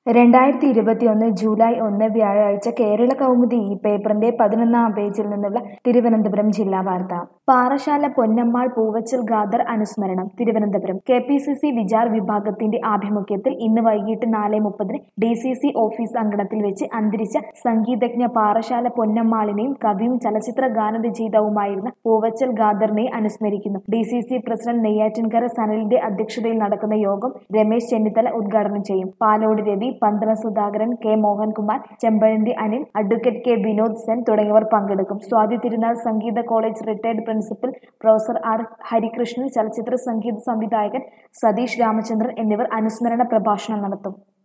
രണ്ടായിരത്തി ഇരുപത്തിയൊന്ന് ജൂലൈ ഒന്ന് വ്യാഴാഴ്ച കേരള കൗമുദി ഈ പേപ്പറിന്റെ പതിനൊന്നാം പേജിൽ നിന്നുള്ള തിരുവനന്തപുരം ജില്ലാ വാർത്ത പാറശാല പൊന്നമ്മാൾ പൂവച്ചൽ ഖാദർ അനുസ്മരണം Thiruvananthapuram K P C C Vichar വിഭാഗത്തിന്റെ ആഭിമുഖ്യത്തിൽ ഇന്ന് വൈകിട്ട് നാല് മുപ്പതിന് ഡി സി സി ഓഫീസ് അങ്കണത്തിൽ വെച്ച് അന്തരിച്ച സംഗീതജ്ഞ പാറശാല പൊന്നമ്മാളിനെയും കവിയും ചലച്ചിത്ര ഗാനരചയിതാവുമായിരുന്ന പൂവച്ചൽ ഖാദറിനെയും അനുസ്മരിക്കുന്നു D C C president Neyyattinkara സനലിന്റെ അധ്യക്ഷതയിൽ നടക്കുന്ന യോഗം രമേശ് ചെന്നിത്തല ഉദ്ഘാടനം ചെയ്യും Palode Ravi Pandalam Sudhakaran K Mohankumar Chempazhanthy Anil advocate K Vinod Sen തുടങ്ങിയവർ പങ്കെടുക്കും സ്വാതി തിരുനാൾ സംഗീത college retired principal professor R Harikrishnan ചലച്ചിത്ര സംഗീത സംവിധായകൻ സതീഷ് രാമചന്ദ്രൻ എന്നിവർ അനുസ്മരണ പ്രഭാഷണം നടത്തും